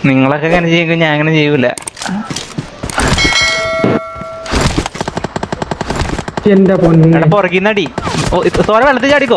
നിങ്ങളൊക്കെ അങ്ങനെ ചെയ്യുമെങ്കിൽ ഞാൻ അങ്ങനെ ചെയ്യൂല എന്റെ പൊന്നെ എടാ പുറകിന്നടി ഓ ഇത് തോര വെള്ളത്തിൽ ചാടിക്കോ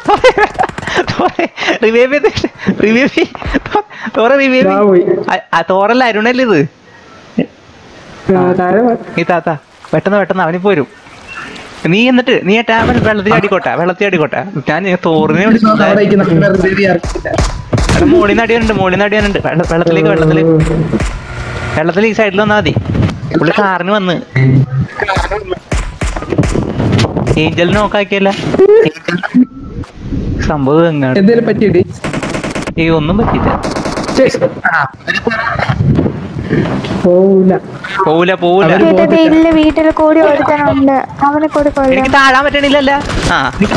റിവൈവ് ചെയ്ത് റിവൈവ് തോര റിവൈവ് ദാ പോയി. തോറല്ല അരുണല്ലേ ഇത് ആ, താഴെ വ- ഈ താത്ത പെട്ടെന്ന് പെട്ടെന്ന് അവന് പോരും നീ എന്നിട്ട് നീ ആ ടാബിൽ വെള്ളത്തിൽ ചാടിക്കോട്ടെ വെള്ളത്തിൽ ചാടിക്കോട്ടെ ഞാൻ തോറിനെ അവിടെ ഇരിക്കുന്ന വെറുതെ ഇറക്കില്ല. മോളിൽ നിന്ന് അടിയാനുണ്ട് മോളിൽ നിന്ന് അടിയാനുണ്ട് വെള്ള- വെള്ളത്തിലേക്ക് വെള്ളത്തിലേക്ക് വെള്ളത്തിൽ ഈ സൈഡിൽ വന്നാ മതി പുള്ളി കാറിന് വന്ന് ഏഞ്ചലിനെ നോക്കാക്കിയല്ല സംഭവം എങ്ങാണ് എന്തേലും പറ്റിയിട്ട് ഈ ഒന്നും പറ്റില്ല പോവൂല പോവൂല പോവൂല എന്റെ വീട്ടില് വീട്ടിൽ കൂടി ഒരുത്തനുണ്ട് അവനെ കൂടി കൊല്ലാം എനിക്ക് താഴാൻ പറ്റണില്ലല്ല ആ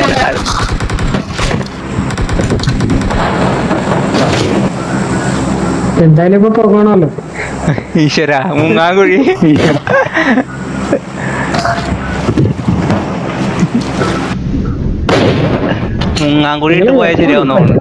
എന്തായാലും ഇപ്പൊ പോകണമല്ലോ ഈശ്വര മുങ്ങാകുഴി മുങ്ങാങ്കുഴി ഇട്ട് പോയാൽ ശരിയാവുന്ന തോന്നുന്നു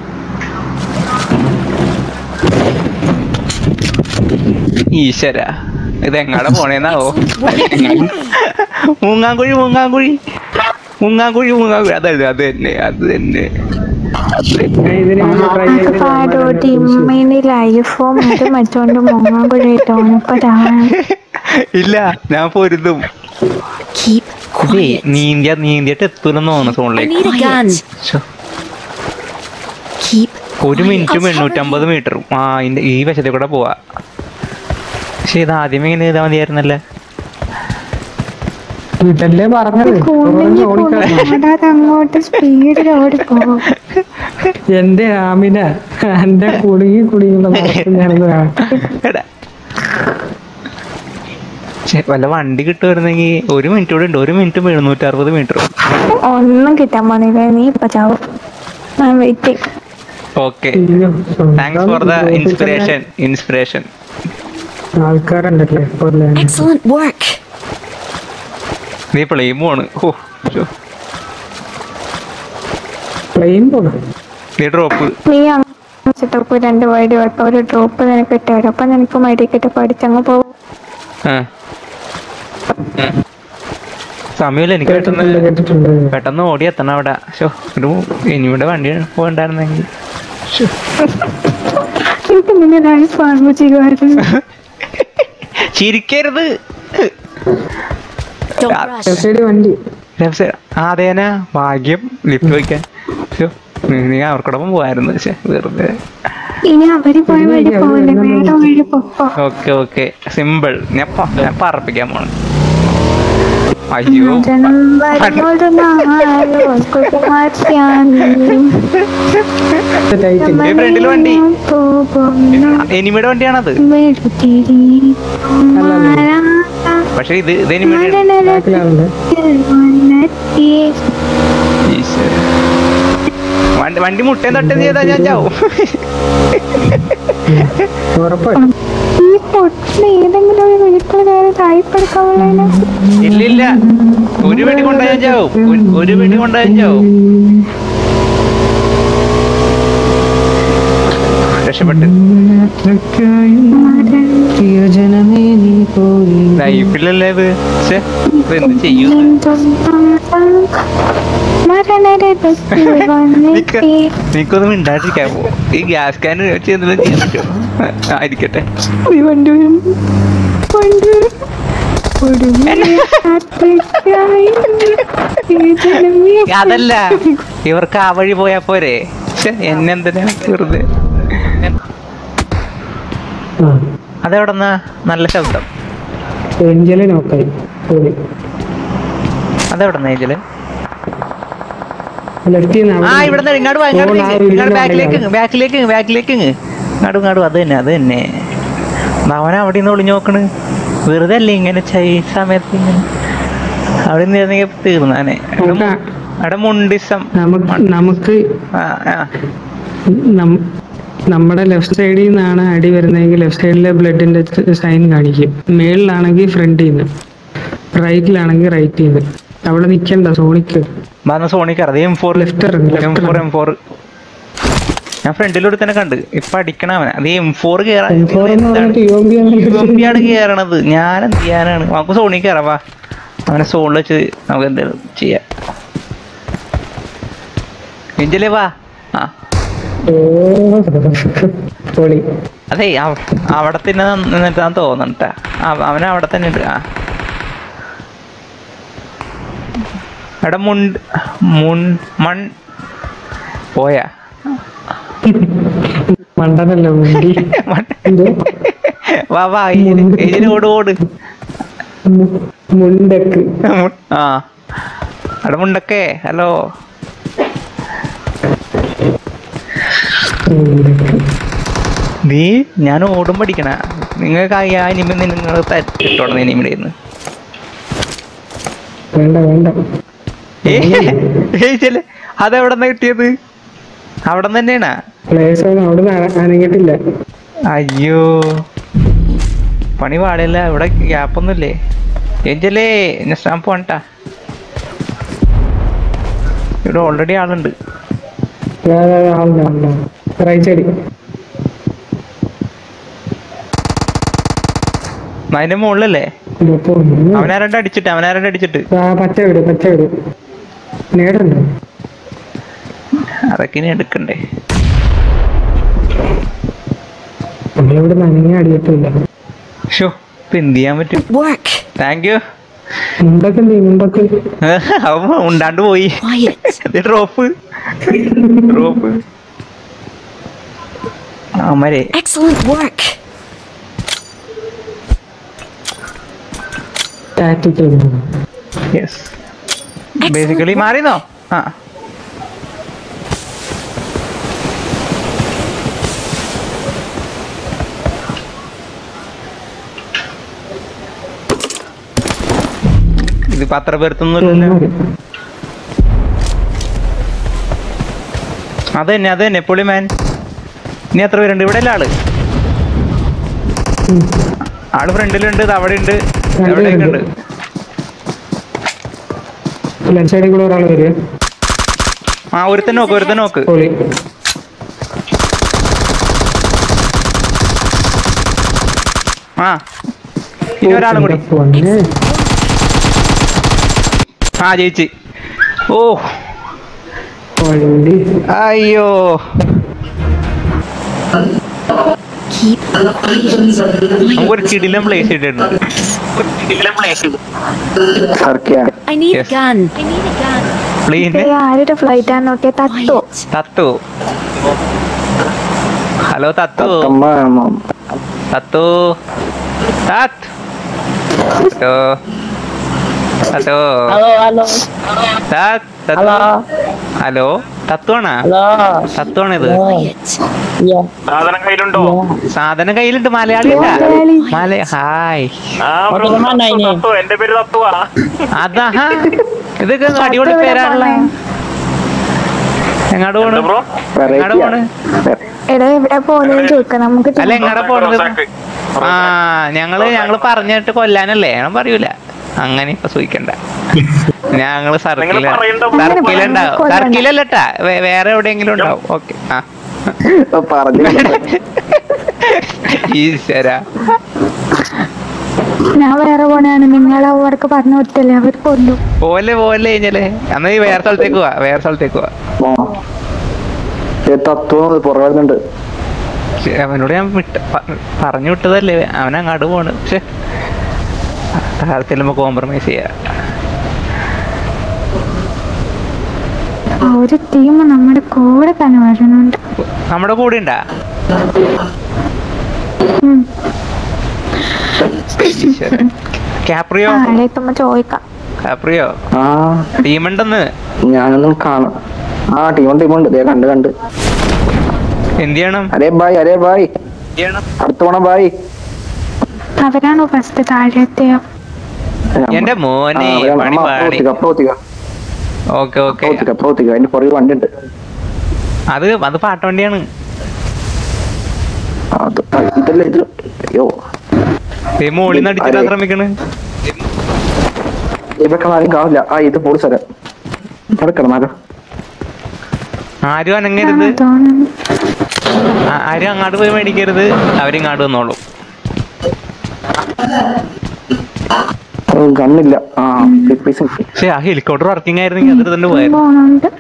ഈശ്വര ഇതെങ്ങാടെ പോണേന്നാവോ മുങ്ങാങ്കുഴി മുങ്ങാങ്കുഴി മുങ്ങാങ്കുഴി മുങ്ങാങ്കുഴി അതല്ല അത് തന്നെ അത് തന്നെ ഞാൻ ഇതിന് വേണ്ടി try ചെയ്ത് പാടോട്ടി ഇമ്മിനി ലൈഫും ഇത് മറ്റോണ്ട് മുങ്ങാൻ കൂടി ഇട്ടോണ് ഇപ്പൊ ഇല്ല ഞാൻ പൊരുതും Keep ഇതേ quiet. നീന്തിയ നീന്തിയിട്ട് എത്തൂലെന്ന് തോന്നുന്നു I ഫോണിലേക്ക് need a gun. ശ്ശോ. Keep ഒരു quiet. മിനിറ്റും I'll cover എണ്ണൂറ്റമ്പത് മീറ്ററും ആ ഇതിന്റെ ഈ വശത്തിൽ കൂടെ പോവാ പക്ഷെ ഇത് ആദ്യമേ ഇങ്ങനെ ചെയ്താൽ മതിയായിരുന്നല്ലേ ഇതല്ലേ പറഞ്ഞത് കുഞ്ഞു ഓടിക്കള ഓടാതെ അങ്ങോട്ട് സ്പീഡിൽ ഓടിപ്പോകും എന്റെ ആമിന എന്റെ കുടുങ്ങി കുടുങ്ങിയുള്ള മുഖത്ത് ഞാനൊന്ന് കാണാം എടാ. ഛെ, വല്ല വണ്ടി കിട്ടുമായിരുന്നെങ്കിൽ ഒരു മിനിറ്റ് കൂടെ ഉണ്ട് ഒരു മിനിറ്റും എഴുന്നൂറ്റി അറുപത് മീറ്ററും ഒന്നും കിട്ടാൻ പോണില്ല നീ ഇപ്പൊ ചാവും ഞാൻ വെയിറ്റിംഗ് ഓക്കെ അയ്യോ, താങ്ക്സ് ഫോർ ദ സ്വന്തം ഇൻസ്പിറേഷൻ ഇൻസ്പിറേഷൻ ആൾക്കാരുണ്ടല്ലേ പോലെ Excellent work. നീ പ്ലെയിം പോണ് ഓ ശ്ശോ. പ്ലെയിൻ പോണം നീ ഡ്രോപ്പ് നീ അങ്ങോട്ട് രണ്ട് വഴി പോയപ്പോ ഒരു ഡ്രോപ്പ് നിനക്ക് ഇട്ടുതരും അപ്പൊ നിനക്ക് മടിക്കിട്ട് പഠിച്ചങ്ങ് പോകും ആ സമയമില്ല എനിക്ക് പെട്ടെന്ന് കേട്ടിട്ടുണ്ട് കേട്ടിട്ടുണ്ട് പെട്ടെന്ന് ഓടി എത്തണം അവിടെ ഷോ ഒരു ഇനിയുടെ വണ്ടി പോകണ്ടായിരുന്നെങ്കിൽ എനിക്ക് നിന്നെ ലൈഫ് കാണുമ്പോ ചെയ്യുമായിരുന്നു ചിരിക്കരുത് Don't Ah. rush. Left side വണ്ടി ലെഫ്റ്റ് സൈഡ് അതേന ഭാഗ്യം ലിഫ്റ്റ് വയ്ക്കാൻ ഷോ നീ അവർക്കോടൊപ്പം പോയായിരുന്നു പക്ഷെ വെറുതെ ഇനി അവര് പോയ വഴി പോലെ വേറെ വഴി പൊക്കോ ഓക്കെ ഓക്കെ സിമ്പിൾ ഞാൻ പ- ഞാൻ പറപ്പിക്കാൻ പോണ് അയ്യോ ജനം വരുന്നൊരു നാളോ കുമാർത്തിയാനി ടൈറ്റ് ഈ ഫ്രണ്ടിൽ വണ്ടി പോകുന്നു എനിമിയുടെ വണ്ടിയാണത് വെളുത്തിരി പക്ഷെ ഇത് ഇത് എനിമിയുടെ ബാക്കിലാണല്ലേ ഈശ്വര. വണ്ടി വണ്ടി മുട്ടയും തട്ടും ചെയ്താ ഞാൻ ചാവും ഉറപ്പായിട്ടും ഈ പൊട്ടിന് ഏതെങ്കിലും ഒരു വീട്ടിൽ കയറി തായ്പെടുക്കാവുന്ന ഇല്ലില്ല ഒരു വെടി കൊണ്ടാ ഞാൻ ചാവും ഒരു- ഒരു വെടി കൊണ്ടാ ഞാൻ ചാവും രക്ഷപ്പെട്ട് പ്രിയജനമേ നീ പോയി ലൈഫിലല്ലേ ഇത് ശ്ശെ, ഇത് എന്ത് ചെയ്യും മരണരെ ബസ്സിൽ വന്നെത്തി നീക്കൊന്നും മിണ്ടാണ്ടിരിക്കാമോ ഈ ഗ്യാസ് ക്യാൻ വെച്ച് എന്തെങ്കിലും ചെയ്യാൻ പറ്റുമോ ആ, ആയിരിക്കട്ടെ ഈ വണ്ടി വരും വണ്ടി വരും ഒടുവിൽ യാത്രയ്ക്കായി ഈ ജനമേ അതല്ല ഇവർക്ക് ആ വഴി പോയാ പോരെ ശ്ശെ, എന്നെന്തിനാ വെറുതെ ആ അതെവിടെന്നാ നല്ല ശബ്ദം ഏഞ്ചല് നോക്കായി പോയി അതെവിടെന്നാ ഏഞ്ചല് ലെഫ്റ്റ് ആ ഇവിടെ ഇങ്ങോട്ട് വാ, ഇങ്ങോട്ട് തിരിച്ച്. ഇങ്ങോട്ട് ബാക്കിലേക്ക് ബാക്കിലേക്ക് ബാക്കിലേക്ക് ഇങ്ങോട്ട് ഇങ്ങോട്ട് അത് തന്നെ അത് തന്നെ അവൻ അവിടെ നിന്ന് ഒളിഞ്ഞു നോക്കണ് വെറുതെ അല്ലേ ഇങ്ങനെ ചൈ സമയത്ത് ഇങ്ങനെ അവിടെ നിന്ന് തീർന്നാനെ അവിടെ മുണ്ടിസം നമുക്ക് നമുക്ക് ആ, ആ. നം- നമ്മുടെ ലെഫ്റ്റ് സൈഡിൽ നിന്നാണ് അടി വരുന്നതെങ്കിൽ ലെഫ്റ്റ് സൈഡിലെ ബ്ലഡിന്റെ സൈൻ കാണിക്കും മേളിലാണെങ്കിൽ ഫ്രണ്ടിൽ നിന്ന് റൈറ്റിലാണെങ്കിൽ റൈറ്റിൽ നിന്ന് അവിടെ നിൽക്കണ്ട സോണിക്ക് വന്ന സോണിക്ക് അറിയാം എം ഫോർ ലെഫ്റ്റ് ഇറങ്ങി M left four M four ഞാൻ ഫ്രണ്ടിലൂടെ തന്നെ കണ്ട് ഇപ്പൊ അടിക്കണ അവനെ അത് എം ഫോർ കേറാൻ M4 എന്ന് പറഞ്ഞിട്ട് UMP ആണ് യൂറോപ്പിയാണ് കേറണത് ഞാൻ എന്ത് ചെയ്യാനാണ് നമുക്ക് സോണിൽ കയറാം വാ അവനെ സോണിൽ വെച്ച് നമുക്ക് എന്തെങ്കിലും ചെയ്യാം എഞ്ചലേ വാ ആ ഓ പൊളി അതെ അവ- അവിടെ തന്നെ നിന്നിട്ടാന്ന് തോന്നണ്ടാ അവൻ അവിടെ തന്നെ ഉണ്ട് ആ എടാ മുണ്ട് മുൺ മൺ പോയാ മണ്ടനല്ല മുണ്ടി എന്തോ വാ വാ ഏജിന് ഏജിന് ഓട് ഓട് മു- മുണ്ടക്ക് ആ അവിടെ മുണ്ടൊക്കെ ഹലോ മുണ്ടക്ക് നീ ഞാൻ ഓടും പഠിക്കണ നിങ്ങൾക്ക് ആ അനിമ നിങ്ങൾ തട്ടിട്ടോടുന്ന അനിമിയുടെ നിന്ന് വേണ്ട വേണ്ട ഏച്ചല്ലേ അതെവിടെ നിന്ന് കിട്ടിയത് അവിടെ തന്നെയാണാ പ്ലേസ് ഒന്നും അവിടെ നിന്ന് അനങ്ങിട്ടില്ല അയ്യോ പണി പാടില്ല ഇവിടെ ഗ്യാപ്പൊന്നുമില്ലേ ഏഞ്ചലേ ഞാൻ പോണ്ടാ ഇവിടെ ഓൾറെഡി ആളുണ്ട് റൈറ്റ് സൈഡ് അതിന്റെ മുകളിലല്ലേ അവനാരണ്ട് അടിച്ചിട്ട് അവനാരണ്ട് അടിച്ചിട്ട് പച്ച വിട് പച്ച വിട് നേടുണ്ടോ അതൊക്കെ ഇനി എടുക്കണ്ടേ നമ്മളിവിടെ നനങ്ങി അടിയിട്ടില്ല ഷോ ഇപ്പൊ എന്ത് ചെയ്യാൻ പറ്റും Work. താങ്ക് യു മുമ്പൊക്കെ എന്ത് ചെയ്യും? മുമ്പൊക്കെ അവ ഉണ്ടാണ്ട് പോയി Quiet. ഡ്രോപ്പ് ഡ്രോപ്പ് അമരെ Excellent work. Tactical yes basically മാറിന്നോ ആ ഇതിപ്പോ അത്ര പേർത്തൊന്നുമില്ലല്ലോ അത് തന്നെ അത് തന്നെ പുളിമാൻ ഇനി എത്ര പേരുണ്ട് ഇവിടെ അല്ല ആള് ആള് ഫ്രണ്ടിലുണ്ട് ഇത് അവിടെ ഉണ്ട് എവിടെയൊക്കെ ഉണ്ട് ലെഫ്റ്റ് സൈഡിൽ കൂടെ ഒരാൾ വരിക ആ ഒരുത്തൻ നോക്ക് ഒരുത്തൻ നോക്ക് പൊളി ആ ഇനി ഒരാളും കൂടി പൊന്നെ. ആ ജയിച്ച് ഓ വണ്ടി അയ്യോ Keep quiet. നമുക്കൊരു കിടിലം പ്ലേസ് ഇട്ടിട്ടുണ്ട് I need Yes. a gun. I need a gun. പ്ലെയിന് ഏയ് ആരുടെ ഫ്ലൈറ്റ് ആണ് നോക്കിയ തട്ടോ Quiet. തത്തു ഹലോ തത്തു തത്തു തത്ത് ഹലോ ഹലോ Halo, halo, തത്ത് തത്തു halo, ഹലോ തത്തു ആണാ halo. തത്തു ആണിത് Quiet. Iya, സാധനം കയ്യിലുണ്ട് മലയാളി മല hi mau ke mana ini? അതാ ഇതൊക്കെ അടിപൊളി പേരാണല്ലോ എങ്ങോട്ട് പോണ് എങ്ങോട്ട് പോണ് എടാ എവിടെ പോകുന്നതെന്ന് ചോദിക്കാം നമുക്ക് അല്ല എങ്ങടെ പോണത് ആ ഞങ്ങള് ഞങ്ങള് പറഞ്ഞിട്ട് കൊല്ലാനല്ലേ ഞാൻ പറയൂല അങ്ങനെ ഇപ്പൊ സൂഹിക്കണ്ട ഞങ്ങള് സർക്കില് സർക്കിലുണ്ടാവും സർക്കിലല്ലട്ടാ വേ- വേറെ എവിടെയെങ്കിലും ഉണ്ടാവും ഓക്കെ ആ ഈശ്വര ഞാൻ വേറെ പോണെയാണ് നിങ്ങൾ അവർക്ക് പറഞ്ഞു കൊടുത്തല്ലേ അവർ കൊല്ലും പോലെ പോലെ കഴിഞ്ഞാലേ അന്ന് നീ വേറെ സ്ഥലത്തേക്ക് പോവാ വേറെ സ്ഥലത്തേക്ക് പോവാ തത്വം പുറകെ വരുന്നുണ്ട് ശ്ശെ, അവനോട് ഞാൻ വിട്ട പ- പറഞ്ഞു വിട്ടതല്ലേ അവൻ അങ്ങോട്ട് പോണ് പക്ഷെ താരത്തിൽ കോംപ്രമൈസ് ചെയ്യാ ഒരു ടീം നമ്മുടെ കൂടെ തന്നെ വരുന്നുണ്ട് നമ്മുടെ കൂടെ ഉണ്ടാ ഉം. കാപ്രിയോ ആളെ എത്തുമ്പോ ചോദിക്കാം കാപ്രിയോ ആ ടീമുണ്ടെന്ന് ഞാനൊന്നും കാണാം ആ ടീമുണ്ട് ടീമുണ്ട് ദേ കണ്ട് കണ്ട് എന്ത് ചെയ്യണം അരേ ബായ് അരേ ബായ് അടുത്ത പോണ ബായ് അവരാണോ ഫസ്റ്റ് താഴെ എത്തിയ എന്റെ മോനെ പണി പാടി ഓക്കെ ഓക്കെ അതിന്റെ പുറകെ വണ്ടി ഉണ്ട് അത് അത് പാട്ടവണ്ടിയാണ് അത് ഇതല്ല ഇത് അയ്യോ ഈ മോളിൽ നിന്ന് അടിച്ചിട്ട് ശ്രമിക്കണ് ഇവിടെ കാണാനും കാണില്ല ആ ഇത് പോളി സ്ഥലം അവിടെ കിടന്നാലോ ആരും അനങ്ങരുത് തോന്നുന്നു ആ- ആരും അങ്ങോട്ട് പോയി മേടിക്കരുത് അവരിങ്ങോട്ട് വന്നോളൂ ഗണ്ണില്ല ആ പൈസ കിട്ടി പക്ഷെ ആ ഹെലികോപ്റ്റർ വർക്കിംഗ് ആയിരുന്നെങ്കിൽ അതിൽ തന്നെ പോയായിരുന്നു പോണുണ്ട്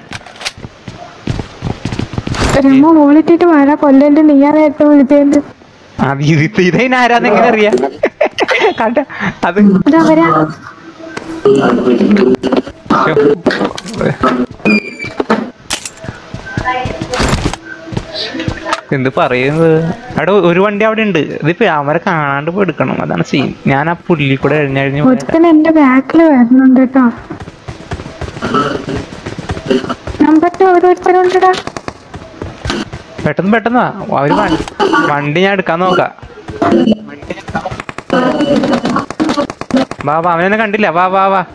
രമ ഓളിട്ടിട്ട് വരാ കൊല്ലണ്ട് നീയാ നേരത്തെ വിളിച്ചത് അത് ഇത് ഇതേന് ആരാന്ന് എങ്ങനെ അറിയാം കണ്ട അത് ഇത് അവരാ എന്ത് പറയുന്നത് അവിടെ ഒരു വണ്ടി അവിടെ ഉണ്ട് ഇതിപ്പോ അവരെ കാണാണ്ട് പോയി എടുക്കണം അതാണ് സീൻ ഞാൻ ആ പുല്ലി കൂടെ എഴുന്നഴിഞ്ഞ് ഒരുത്തൻ എന്റെ ബാക്കിൽ വരുന്നുണ്ട് കേട്ടോ നമ്പർ ഓരോരുത്തരുണ്ടടാ പെട്ടെന്ന് പെട്ടെന്ന് വാ. അവര് വണ്ടി വണ്ടി ഞാൻ എടുക്കാൻ നോക്കാം വാ വാ അവനെന്നെ കണ്ടില്ല വാ വാ വാ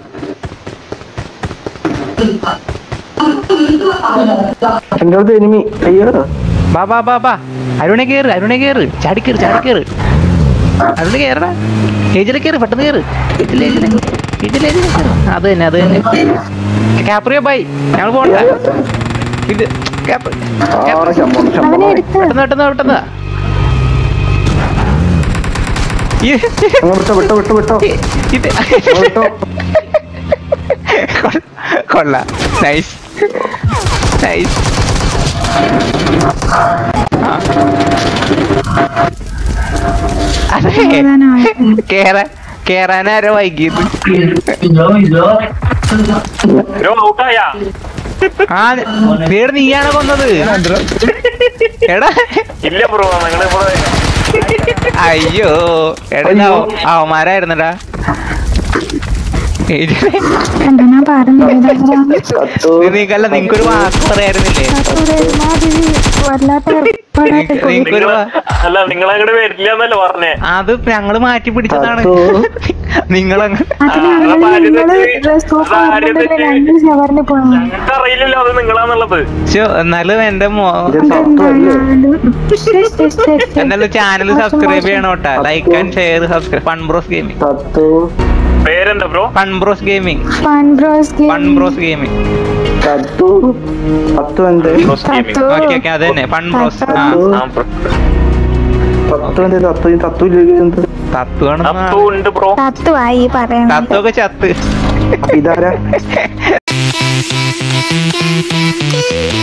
എന്റെ അടുത്ത് എനിമി അയ്യോ വാ വാ വാ വാ അരുണെ കേറ് അരുണെ കേറ് ചാടിക്കേറ് ചാടിക്കേറ് അരുണെ കേറടാ ഏജിലെ കേറ് പെട്ടെന്ന് കേറ് ഏജിലെ ഏജിലെ ഏജിലെ ഏജിലെ കേറ് അത് തന്നെ അത് തന്നെ കാപ്രിയോ ബൈ ഞങ്ങൾ പോണ്ട ഇത് കാപ്രി ആറ് ശമ്പളം അവനെ ശമ്പളം എടുത്ത് പെട്ടെന്ന് പെട്ടെന്ന് പെട്ടെന്ന് ഇത് അങ്ങ് വിട്ടോ വിട്ടോ വിട്ടോ വിട്ടോ ഇത് അങ്ങ് വിട്ടോ കൊള്ള- കൊള്ളാം നൈസ് നൈസ് അതെ കേറാൻ കേറാനാരോ വൈകിയത് ഔട്ടായാ ആ വീട് നീയാണ് കൊന്നത് എടാ ഇല്ല ബ്രോ നിങ്ങള് ഇവിടെ അയ്യോ എടാ ഇത് അവ- അവന്മാരായിരുന്നടാ ഇത് എന്താ ഞാൻ പറഞ്ഞത് കത്തു നിങ്ങല്ല നിങ്ങക്കൊരു വാക്ക് പറയായിരുന്നില്ലേ വല്ലാത്ത ഏർപ്പാടായിട്ട് പോയി. നിങ്ങക്കൊരു വാ- അല്ല നിങ്ങളങ്ങോട്ട് വരില്ല എന്നല്ലേ പറഞ്ഞേ അത് ഞങ്ങള് മാറ്റി പിടിച്ചതാണ് കത്തു നിങ്ങളങ്ങ് അതിന് ആ, ഞങ്ങള് അപ്പൊ ആദ്യം നിങ്ങള് തെറ്റ്. ഡ്രസ് കോപ്പ് അത് ആദ്യം ആക്കുമ്പോഴല്ലേ തെറ്റ്. രണ്ട് ഷവറിന് പോകണം ഞങ്ങൾക്ക് അറിയില്ലല്ലോ അത് നിങ്ങളാന്നുള്ളത് ശ്ശോ, എന്നാലും എന്റെ മോ ഇത് സത്തു അല്ലേ എന്നാലും ചാനൽ സബ്സ്ക്രൈബ് ചെയ്യണം കേട്ടാ like and share subscribe fun bros gaming കത്തു പേരെന്താ bro fun bros gaming fun bros fun bros gaming കത്തു കത്തു എന്ത് തത്തു ഓക്കെ ഓക്കെ അത് തന്നെ ഫൺബ്രോസ് ആ കത്തു എന്ത് തത്തു ഈ തത്തു ഇല്ലേ എന്ത് തത്വ അത്തു ഉണ്ട് ബ്രോ തത്തുവായി പറയണത് തത്വൊക്കെ ചത്ത് ഇതാരാ Thank